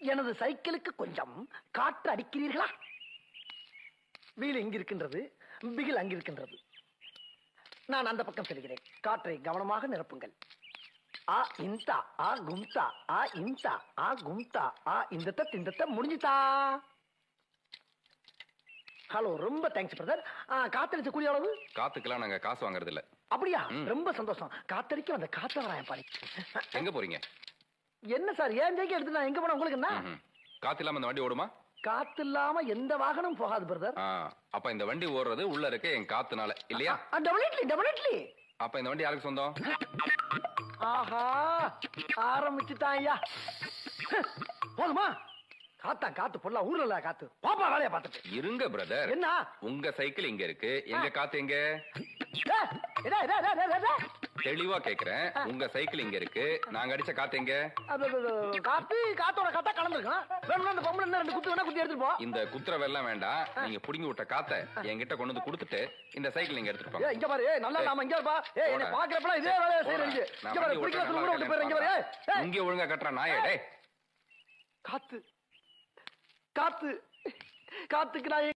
எனது சைக்கிளுக்கு கொஞ்சம் காற்று அடிக்கிறீர்களா வீல் இங்க இருக்கின்றது பிகில் அங்க இருக்கின்றது நான் அந்த பக்கம் செல்கிறேன் காற்றை கவனமாக நிரப்புங்கள் ஆ இந்தா ஆ கும்தா ஆ இந்தா ஆ கும்தா ஆ இந்த திந்தத்த முடிஞ்சுதா ஹலோ ரொம்ப தேங்க்ஸ் பிரதர் காத்தடிச்ச கூலி அளவு காத்துக்கெல்லாம் நாங்க காசு வாங்குறது இல்ல அப்படியா ரொம்ப சந்தோஷம் காத்தடிக்க வந்த காத்தவராயன் பாரு எங்க போறீங்க என்ன சார் ஏன் ஜெயிக்க எடுத்து நான் எங்க போனா உங்களுக்கு என்ன ம்ஹும். காத்து இல்லாம இந்த வண்டி ஓடுமா காத்து இல்லாம எந்த வாகனம் போகாது பிரதர் ஆ, அப்ப இந்த வண்டி ஓடுறது உள்ள இருக்க என் காத்துனால இல்லையா டெபினெட்லி டெபினெட்லி அப்ப இந்த வண்டி யாருக்கு சொந்தம் ஆஹா ஆரம்பிச்சுட்டான் ஐயா போதுமா காத்தா காத்து பொல்லா ஊர்ல இல்ல காத்து பாப்பா வேலைய பார்த்துட்டு இருங்க பிரதர் என்ன உங்க சைக்கிள் இங்க இருக்கு எங்க காத்து எங்க ஏய், இதா, இதா, இதா, இதா, இதா. தெளிவா கேக்குறேன் உங்க சைக்கிள் இங்க இருக்கு நாங்க அடிச்ச காத்து எங்க அது, அது, அது, காத்து காத்தோட காத்தா கலந்துருக்கும் வேணும்னா அந்த பொம்பளை இன்னும் ரெண்டு குத்து வேணா குத்தி எடுத்துட்டு போ இந்த குத்துறவெல்லாம் வேண்டாம் நீங்க புடுங்கி விட்ட காத்த என்கிட்ட கொண்டு வந்து கொடுத்துட்டு இந்த சைக்கிள் நீங்க எடுத்துட்டு போங்க ஏய், இங்க பாரு ஏய், நல்லா நாம இங்க பா ஏய் என்ன போடா. பாக்குறப்பல இதே வேலையை போடா. செய்யறீங்க நான் இங்க பாரு வண்டி பிடிக்கிற ஓட்டுறேன், கூட நல்லா விட்டு போயிரு இங்க பாரு ஏய், ஏய். இங்க ஒழுங்கா கட்டுற நாயே டேய் காத்து காத்து காத்துக்கு நான்